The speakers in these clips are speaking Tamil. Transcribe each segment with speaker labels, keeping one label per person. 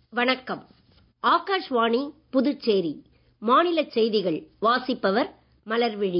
Speaker 1: வணக்கம் ஆகாஷ்வாணி புதுச்சேரி மாநில செய்திகள் வாசிப்பவர் மலர்விழி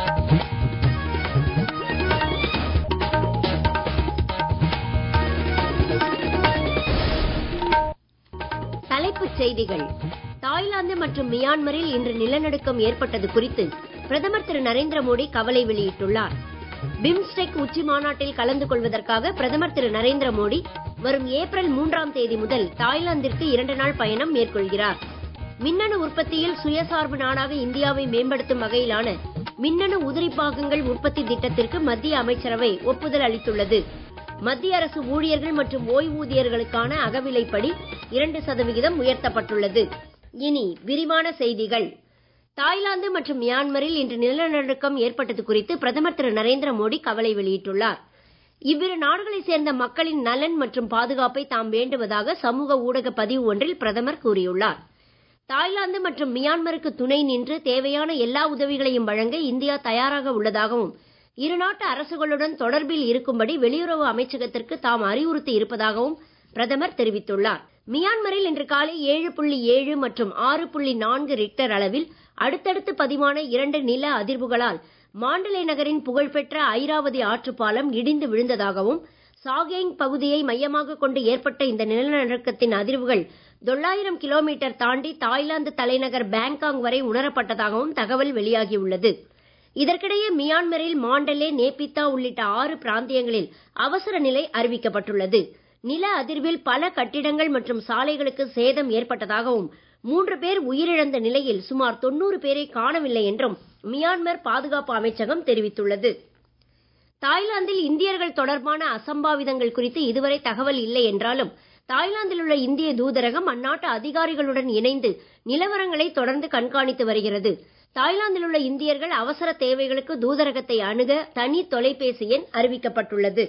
Speaker 1: தலைப்புச் செய்திகள் தாய்லாந்து மற்றும் மியான்மரில் இன்று நிலநடுக்கம் ஏற்பட்டது குறித்து பிரதமர் திரு நரேந்திர மோடி கவலை வெளியிட்டுள்ளார் பிம்ஸ்டெக் உச்சி மாநாட்டில் கலந்து கொள்வதற்காக பிரதமர் திரு நரேந்திர மோடி வரும் ஏப்ரல் மூன்றாம் தேதி முதல் தாய்லாந்திற்கு இரண்டு நாள் பயணம் மேற்கொள்கிறார் மின்னணு உற்பத்தியில் சுயசார்பு நாடாக இந்தியாவை மேம்படுத்தும் வகையிலான மின்னணு உதிரிப்பாகங்கள் உற்பத்தி திட்டத்திற்கு மத்திய அமைச்சரவை ஒப்புதல் அளித்துள்ளது மத்திய அரசு ஊழியர்கள் மற்றும் ஓய்வூதியர்களுக்கான அகவிலைப்படி இரண்டு சதவிகிதம் உயர்த்தப்பட்டுள்ளது இனி விரிவான செய்திகள் தாய்லாந்து மற்றும் மியான்மரில் இன்று நிலநடுக்கம் ஏற்பட்டது குறித்து பிரதமர் திரு நரேந்திர மோடி கவலை வெளியிட்டுள்ளார் இவ்விரு நாடுகளைச் சேர்ந்த மக்களின் நலன் மற்றும் பாதுகாப்பை தாம் வேண்டுவதாக சமூக ஊடக பதிவு ஒன்றில் பிரதமர் கூறியுள்ளார் தாய்லாந்து மற்றும் மியான்மருக்கு துணை நின்று தேவையான எல்லா உதவிகளையும் வழங்க இந்தியா தயாராக உள்ளதாகவும் இருநாட்டு அரசுகளுடன் தொடர்பில் இருக்கும்படி வெளியுறவு அமைச்சகத்திற்கு தாம் அறிவுறுத்தி இருப்பதாகவும் பிரதமர் தெரிவித்துள்ளார் மியான்மரில் இன்று காலை ஏழு புள்ளி ஏழு மற்றும் ஆறு புள்ளி நான்கு ரிக்டர் அளவில் அடுத்தடுத்து பதிவான இரண்டு நில அதிர்வுகளால் மாண்டலே நகரின் புகழ்பெற்ற ஐராவதி ஆற்றுப்பாலம் இடிந்து விழுந்ததாகவும் சாகேங் பகுதியை மையமாக கொண்டு ஏற்பட்ட இந்த நிலநடுக்கத்தின் அதிர்வுகள் தொள்ளாயிரம் கிலோமீட்டர் தாண்டி தாய்லாந்து தலைநகர் பேங்காங் வரை உணரப்பட்டதாகவும் தகவல் வெளியாகியுள்ளது இதற்கிடையே மியான்மரில் மாண்டலே நேபித்தா உள்ளிட்ட ஆறு பிராந்தியங்களில் அவசர நிலை அறிவிக்கப்பட்டுள்ளது நில அதிர்வில் பல கட்டிடங்கள் மற்றும் சாலைகளுக்கு சேதம் ஏற்பட்டதாகவும் மூன்று பேர் உயிரிழந்த நிலையில் சுமார் தொன்னூறு பேரை காணவில்லை என்றும் மியான்மர் பாதுகாப்பு அமைச்சகம் தெரிவித்துள்ளது தாய்லாந்தில் இந்தியர்கள் தொடர்பான அசம்பாவிதங்கள் குறித்து இதுவரை தகவல் இல்லை என்றாலும் தாய்லாந்தில் உள்ள இந்திய தூதரகம் அந்நாட்டு அதிகாரிகளுடன் இணைந்து நிலவரங்களை தொடர்ந்து கண்காணித்து வருகிறது தாய்லாந்தில் உள்ள இந்தியர்கள் அவசர தேவைகளுக்கு தூதரகத்தை அணுக தனி தொலைபேசி எண் அறிவிக்கப்பட்டுள்ளது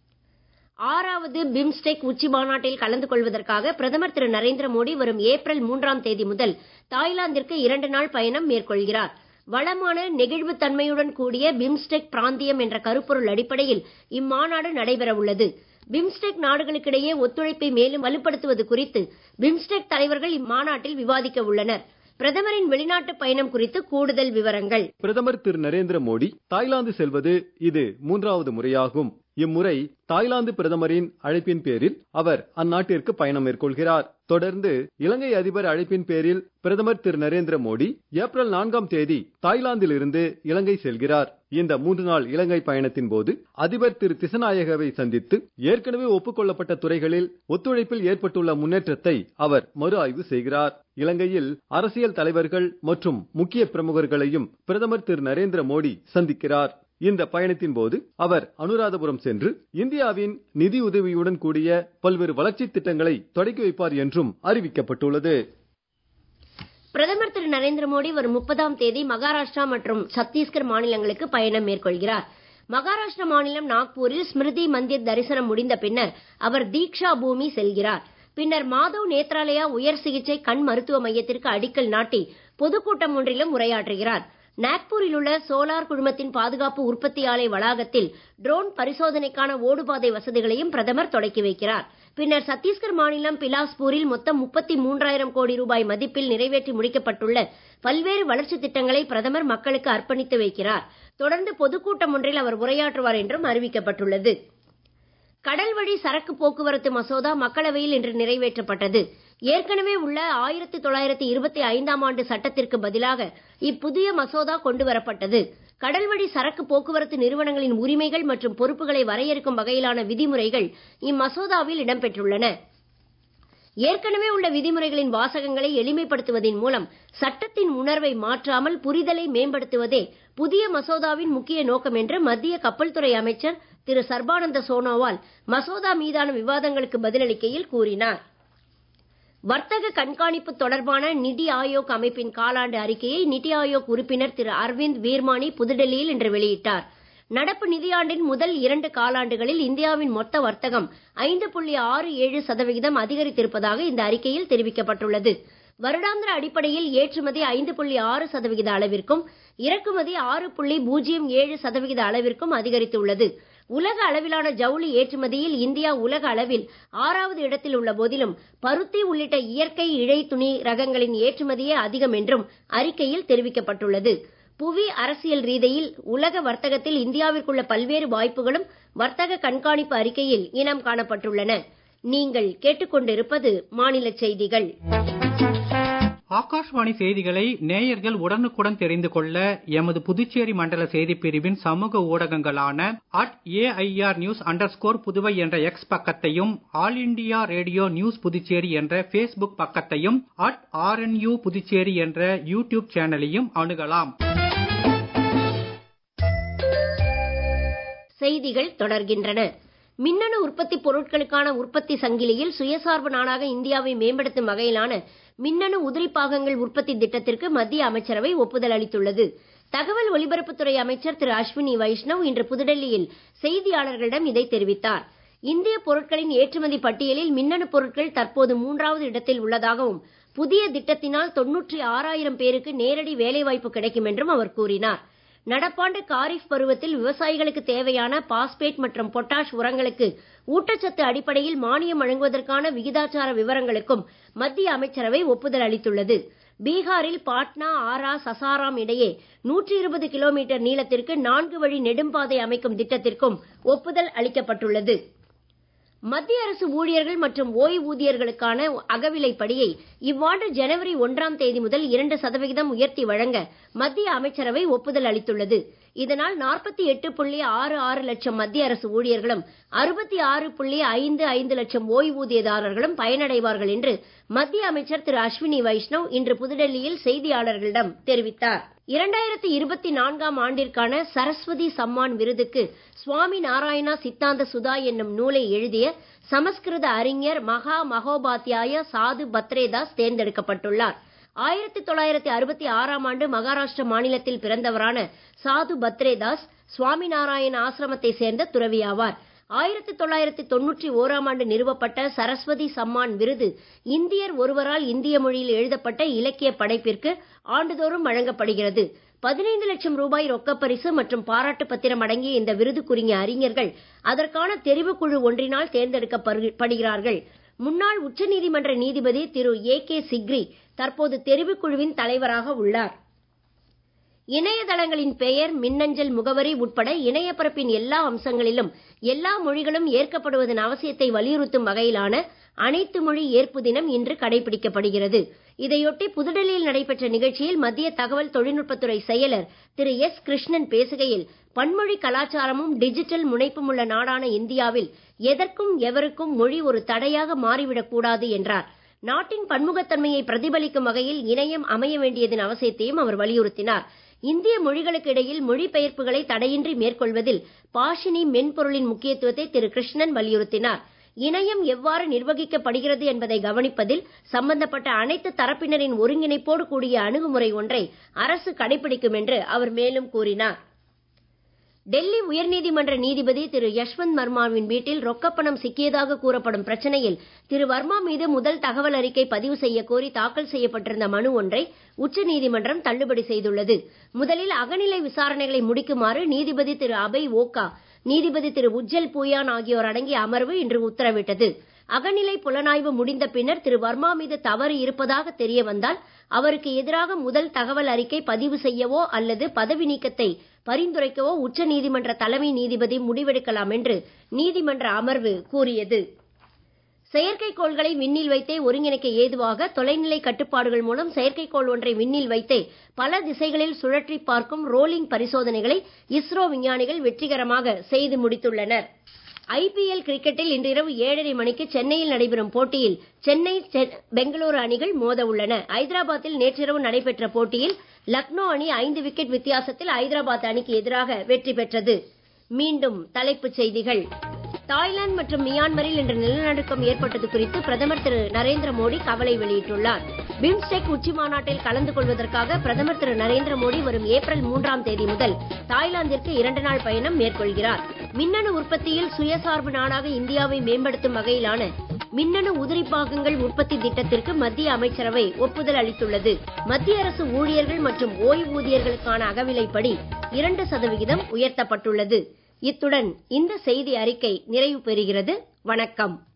Speaker 1: ஆறாவது பிம்ஸ்டெக் உச்சி மாநாட்டில் கலந்து கொள்வதற்காக பிரதமர் திரு நரேந்திர மோடி வரும் ஏப்ரல் மூன்றாம் தேதி முதல் தாய்லாந்திற்கு இரண்டு நாள் பயணம் மேற்கொள்கிறார் வளமான நெகிழ்வுத் தன்மையுடன் கூடிய பிம்ஸ்டெக் பிராந்தியம் என்ற கருப்பொருள் அடிப்படையில் இம்மாநாடு நடைபெற உள்ளது பிம்ஸ்டெக் நாடுகளுக்கிடையே ஒத்துழைப்பை மேலும் வலுப்படுத்துவது குறித்து பிம்ஸ்டெக் தலைவர்கள் இம்மாநாட்டில் விவாதிக்க உள்ளனர் பிரதமரின் வெளிநாட்டு பயணம் குறித்து கூடுதல் விவரங்கள்
Speaker 2: பிரதமர் திரு நரேந்திர மோடி தாய்லாந்து செல்வது இது மூன்றாவது முறையாகும் இம்முறை தாய்லாந்து பிரதமரின் அழைப்பின் பேரில் அவர் அந்நாட்டிற்கு பயணம் மேற்கொள்கிறார் தொடர்ந்து இலங்கை அதிபர் அழைப்பின் பேரில் பிரதமர் திரு நரேந்திர மோடி ஏப்ரல் நான்காம் தேதி தாய்லாந்தில் இருந்து இலங்கை செல்கிறார் இந்த மூன்று நாள் இலங்கை பயணத்தின் போது அதிபர் திரு திசநாயகவை சந்தித்து ஏற்கனவே ஒப்புக்கொள்ளப்பட்ட துறைகளில் ஒத்துழைப்பில் ஏற்பட்டுள்ள முன்னேற்றத்தை அவர் மறு ஆய்வு செய்கிறார் இலங்கையில் அரசியல் தலைவர்கள் மற்றும் முக்கிய பிரமுகர்களையும் பிரதமர் திரு நரேந்திர மோடி சந்திக்கிறார் இந்த பயணத்தின் போது அவர் அனுராதபுரம் சென்று இந்தியாவின் நிதி உதவியுடன் கூடிய பல்வேறு வளர்ச்சி திட்டங்களை தொடக்கி வைப்பார் என்றும் அறிவிக்கப்பட்டுள்ளது
Speaker 1: பிரதமர் திரு நரேந்திர மோடி வரும் முப்பதாம் தேதி மகாராஷ்டிரா மற்றும் சத்தீஸ்கர் மாநிலங்களுக்கு பயணம் மேற்கொள்கிறார் மகாராஷ்டிரா மாநிலம் நாக்பூரில் ஸ்மிருதி மந்திர் தரிசனம் முடிந்த பின்னர் அவர் தீக்ஷா பூமி செல்கிறார் பின்னர் மாதவ் நேத்ராலயா உயர் சிகிச்சை கண் மருத்துவ மையத்திற்கு அடிக்கல் நாட்டி பொதுக்கூட்டம் ஒன்றிலும் உரையாற்றுகிறார் நாக்பூரில் உள்ள சோலார் குழுமத்தின் பாதுகாப்பு உற்பத்தி ஆலை வளாகத்தில் ட்ரோன் பரிசோதனைக்கான ஓடுபாதை வசதிகளையும் பிரதமர் தொடக்கி வைக்கிறார் பின்னர் சத்தீஸ்கர் மாநிலம் பிலாஸ்பூரில் மொத்தம் முப்பத்தி மூன்றாயிரம் கோடி ரூபாய் மதிப்பில் நிறைவேற்றி முடிக்கப்பட்டுள்ள பல்வேறு வளர்ச்சி திட்டங்களை பிரதமர் மக்களுக்கு அர்ப்பணித்து வைக்கிறார் தொடர்ந்து பொதுக்கூட்டம் ஒன்றில் அவர் உரையாற்றுவார் என்றும் அறிவிக்கப்பட்டுள்ளது கடல் வழி சரக்கு போக்குவரத்து மசோதா மக்களவையில் இன்று நிறைவேற்றப்பட்டது ஏற்கனவே உள்ள ஆயிரத்தி தொள்ளாயிரத்தி இருபத்தி ஐந்தாம் ஆண்டு சட்டத்திற்கு பதிலாக இப்புதிய மசோதா கொண்டு வரப்பட்டது கடல்வழி சரக்கு போக்குவரத்து நிறுவனங்களின் உரிமைகள் மற்றும் பொறுப்புகளை வரையறுக்கும் வகையிலான விதிமுறைகள் இம்மசோதாவில் இடம்பெற்றுள்ளன ஏற்கனவே உள்ள விதிமுறைகளின் வாசகங்களை எளிமைப்படுத்துவதன் மூலம் சட்டத்தின் உணர்வை மாற்றாமல் புரிதலை மேம்படுத்துவதே புதிய மசோதாவின் முக்கிய நோக்கம் என்று மத்திய கப்பல் துறை அமைச்சர் திரு சர்பானந்த சோனோவால் மசோதா மீதான விவாதங்களுக்கு பதிலளிக்கையில் கூறினார் வர்த்தக கண்காணிப்பு தொடர்பான நிதி ஆயோக் அமைப்பின் காலாண்டு அறிக்கையை நிதி ஆயோக் உறுப்பினர் திரு அரவிந்த் வீர்மானி புதுடெல்லியில் இன்று வெளியிட்டார் நடப்பு நிதியாண்டின் முதல் இரண்டு காலாண்டுகளில் இந்தியாவின் மொத்த வர்த்தகம் ஐந்து புள்ளி ஆறு ஏழு சதவிகிதம் அதிகரித்திருப்பதாக இந்த அறிக்கையில் தெரிவிக்கப்பட்டுள்ளது வருடாந்திர அடிப்படையில் ஏற்றுமதி ஐந்து புள்ளி ஆறு சதவிகித அளவிற்கும் இறக்குமதி ஆறு புள்ளி பூஜ்ஜியம் ஏழு சதவிகித அளவிற்கும் அதிகரித்துள்ளது உலக அளவிலான ஜவுளி ஏற்றுமதியில் இந்தியா உலக அளவில் ஆறாவது இடத்தில் உள்ள போதிலும் பருத்தி உள்ளிட்ட இயற்கை இழை துணி ரகங்களின் ஏற்றுமதியே அதிகம் என்றும் அறிக்கையில் தெரிவிக்கப்பட்டுள்ளது புவி அரசியல் ரீதியில் உலக வர்த்தகத்தில் இந்தியாவிற்குள்ள பல்வேறு வாய்ப்புகளும் வர்த்தக கண்காணிப்பு அறிக்கையில் இனம் காணப்பட்டுள்ளன நீங்கள் கேட்டுக்கொண்டிருப்பது மாநில செய்திகள்
Speaker 3: ஆகாஷ்வாணி செய்திகளை நேயர்கள் உடனுக்குடன் தெரிந்து கொள்ள எமது புதுச்சேரி மண்டல செய்திப் பிரிவின் சமூக ஊடகங்களான at AIR news under Puduvai என்ற எக்ஸ் பக்கத்தையும் all India radio news Puducherry என்ற ஃபேஸ்புக் பக்கத்தையும் அட் ஆர்என்யூ புதுச்சேரி என்ற யூடியூப் சேனலையும் அணுகலாம்
Speaker 1: செய்திகள் தொடர்கின்றன மின்னணு உற்பத்தி பொருட்களுக்கான உற்பத்தி சங்கிலியில் சுயசார்பு நாடாக இந்தியாவை மேம்படுத்தும் வகையிலான மின்னணு உதிரி பாகங்கள் உற்பத்தி திட்டத்திற்கு மத்திய அமைச்சரவை ஒப்புதல் அளித்துள்ளது தகவல் ஒலிபரப்புத்துறை அமைச்சர் திரு அஸ்வினி வைஷ்ணவ் இன்று புதுடெல்லியில் செய்தியாளர்களிடம் இதை தெரிவித்தார் இந்திய பொருட்களின் ஏற்றுமதி பட்டியலில் மின்னணு பொருட்கள் தற்போது மூன்றாவது இடத்தில் உள்ளதாகவும் புதிய திட்டத்தினால் தொன்னூற்றி ஆறாயிரம் பேருக்கு நேரடி வேலைவாய்ப்பு கிடைக்கும் என்றும் அவர் கூறினார் நடப்பாண்டு காரிஃப் பருவத்தில் விவசாயிகளுக்கு தேவையான பாஸ்பேட் மற்றும் பொட்டாஷ் உரங்களுக்கு ஊட்டச்சத்து அடிப்படையில் மானியம் வழங்குவதற்கான விகிதாச்சார விவரங்களுக்கும் மத்திய அமைச்சரவை ஒப்புதல் அளித்துள்ளது பீகாரில் பாட்னா ஆரா சசாராம் இடையே நூற்றி இருபது கிலோமீட்டர் நீளத்திற்கு நான்கு வழி நெடும்பாதை அமைக்கும் திட்டத்திற்கும் ஒப்புதல் அளிக்கப்பட்டுள்ளது மத்திய அரசு ஊழியர்கள் மற்றும் ஓய்வூதியர்களுக்கான அகவிலைப்படியை இவ்வாண்டு ஜனவரி ஒன்றாம் தேதி முதல் இரண்டு சதவிகிதம் உயர்த்தி வழங்க மத்திய அமைச்சரவை ஒப்புதல் அளித்துள்ளது இதனால் நாற்பத்தி எட்டு புள்ளி ஆறு ஆறு லட்சம் மத்திய அரசு ஊழியர்களும் அறுபத்தி ஆறு புள்ளி ஐந்து ஐந்து லட்சம் ஓய்வூதியதாரர்களும் பயனடைவார்கள் என்று மத்திய அமைச்சர் திரு அஸ்வினி வைஷ்ணவ் இன்று புதுடெல்லியில் செய்தியாளர்களிடம் தெரிவித்தார் இரண்டாயிரத்தி இருபத்தி நான்காம் ஆண்டிற்கான சரஸ்வதி சம்மான் விருதுக்கு சுவாமி நாராயணா சித்தாந்த சுதா என்னும் நூலை எழுதிய சமஸ்கிருத அறிஞர் மகா மகோபாத்தியாய சாது பத்ரேதாஸ் தேர்ந்தெடுக்கப்பட்டுள்ளார் ஆயிரத்தி தொள்ளாயிரத்தி அறுபத்தி ஆறாம் ஆண்டு மகாராஷ்டிர மாநிலத்தில் பிறந்தவரான சாது பத்ரேதாஸ் சுவாமிநாராயண ஆசிரமத்தை சேர்ந்த துறவியாவார் ஆயிரத்தி தொள்ளாயிரத்தி தொன்னூற்றி ஓராம் ஆண்டு நிறுவப்பட்ட சரஸ்வதி சம்மான் விருது இந்தியர் ஒருவரால் இந்திய மொழியில் எழுதப்பட்ட இலக்கிய படைப்பிற்கு ஆண்டுதோறும் வழங்கப்படுகிறது பதினைந்து லட்சம் ரூபாய் ரொக்கப்பரிசு மற்றும் பாராட்டு பத்திரம் அடங்கிய இந்த விருதுக்குரிய அறிஞர்கள் அதற்கான தெரிவுக்குழு ஒன்றினால் தேர்ந்தெடுக்கப்படுகிறார்கள் முன்னாள் உச்சநீதிமன்ற நீதிபதி திரு ஏ கே சிக்ரி தற்போது தெரிவுக்குழுவின் தலைவராக உள்ளார் இணையதளங்களின் பெயர் மின்னஞ்சல் முகவரி உட்பட இணையப்பரப்பின் எல்லா அம்சங்களிலும் எல்லா மொழிகளும் ஏற்கப்படுவதன் அவசியத்தை வலியுறுத்தும் வகையிலான அனைத்து மொழி ஏற்பு தினம் இன்று கடைபிடிக்கப்படுகிறது இதையொட்டி புதுடெல்லியில் நடைபெற்ற நிகழ்ச்சியில் மத்திய தகவல் தொழில்நுட்பத்துறை செயலர் திரு எஸ் கிருஷ்ணன் பேசுகையில் பன்மொழி கலாச்சாரமும் டிஜிட்டல் முனைப்பும் உள்ள நாடான இந்தியாவில் எதற்கும் எவருக்கும் மொழி ஒரு தடையாக மாறிவிடக் கூடாது என்றார் நாட்டின் பன்முகத்தன்மையை பிரதிபலிக்கும் வகையில் இணையம் அமைய வேண்டியதன் அவசியத்தையும் அவர் வலியுறுத்தினார் இந்திய மொழிகளுக்கு இடையில் மொழிபெயர்ப்புகளை தடையின்றி மேற்கொள்வதில் பாஷினி மென்பொருளின் முக்கியத்துவத்தை திரு கிருஷ்ணன் வலியுறுத்தினார் இணையம் எவ்வாறு நிர்வகிக்கப்படுகிறது என்பதை கவனிப்பதில் சம்பந்தப்பட்ட அனைத்து தரப்பினரின் ஒருங்கிணைப்போடு கூடிய அணுகுமுறை ஒன்றை அரசு கடைபிடிக்கும் என்று அவர் மேலும் கூறினார் டெல்லி உயர்நீதிமன்ற நீதிபதி திரு யஷ்வந்த் வர்மாவின் வீட்டில் ரொக்கப்பணம் சிக்கியதாக கூறப்படும் பிரச்சனையில் திரு வர்மா மீது முதல் தகவல் அறிக்கை பதிவு செய்ய கோரி தாக்கல் செய்யப்பட்டிருந்த மனு ஒன்றை உச்சநீதிமன்றம் தள்ளுபடி செய்துள்ளது முதலில் அகநிலை விசாரணைகளை முடிக்குமாறு நீதிபதி திரு அபய் ஓகா நீதிபதி திரு உஜ்ஜல் பூயான் ஆகியோர் அடங்கிய அமர்வு இன்று உத்தரவிட்டது அகநிலை புலனாய்வு முடிந்த பின்னர் திரு வர்மா மீது தவறு இருப்பதாக தெரிய வந்தால் அவருக்கு எதிராக முதல் தகவல் அறிக்கை பதிவு செய்யவோ அல்லது பதவி நீக்கத்தை பரிந்துரைக்கவோ உச்ச நீதிமன்ற தலைமை நீதிபதி முடிவெடுக்கலாம் என்று நீதிமன்ற அமர்வு கூறியது செயற்கைக்கோள்களை விண்ணில் வைத்தே ஒருங்கிணைக்க ஏதுவாக தொலைநிலை கட்டுப்பாடுகள் மூலம் செயற்கைக்கோள் ஒன்றை விண்ணில் வைத்தே பல திசைகளில் சுழற்றி பார்க்கும் ரோலிங் பரிசோதனைகளை இஸ்ரோ விஞ்ஞானிகள் வெற்றிகரமாக செய்து முடித்துள்ளனர் ஐபிஎல் கிரிக்கெட்டில் இன்றிரவு ஏழரை மணிக்கு சென்னையில் நடைபெறும் போட்டியில் சென்னை பெங்களூரு அணிகள் மோத உள்ளன ஐதராபாத்தில் நேற்றிரவு நடைபெற்ற போட்டியில் லக்னோ அணி ஐந்து விக்கெட் வித்தியாசத்தில் ஐதராபாத் அணிக்கு எதிராக வெற்றி பெற்றது மீண்டும் தலைப்புச் செய்திகள் தாய்லாந்து மற்றும் மியான்மரில் இன்று நிலநடுக்கம் ஏற்பட்டது குறித்து பிரதமர் திரு நரேந்திர மோடி கவலை வெளியிட்டுள்ளார் பிம்ஸ்டெக் உச்சி மாநாட்டில் கலந்து கொள்வதற்காக பிரதமர் திரு நரேந்திர மோடி வரும் ஏப்ரல் மூன்றாம் தேதி முதல் தாய்லாந்திற்கு இரண்டு நாள் பயணம் மேற்கொள்கிறார் மின்னணு உற்பத்தியில் சுயசார்பு நாடாக இந்தியாவை மேம்படுத்தும் வகையிலான மின்னணு உதிரி பாகங்கள் உற்பத்தி திட்டத்திற்கு மத்திய அமைச்சரவை ஒப்புதல் அளித்துள்ளது மத்திய அரசு ஊழியர்கள் மற்றும் ஓய்வூதியர்களுக்கான அகவிலைப்படி இரண்டு சதவிகிதம் உயர்த்தப்பட்டுள்ளது இத்துடன் இந்த செய்தி அறிக்கை நிறைவு பெறுகிறது வணக்கம்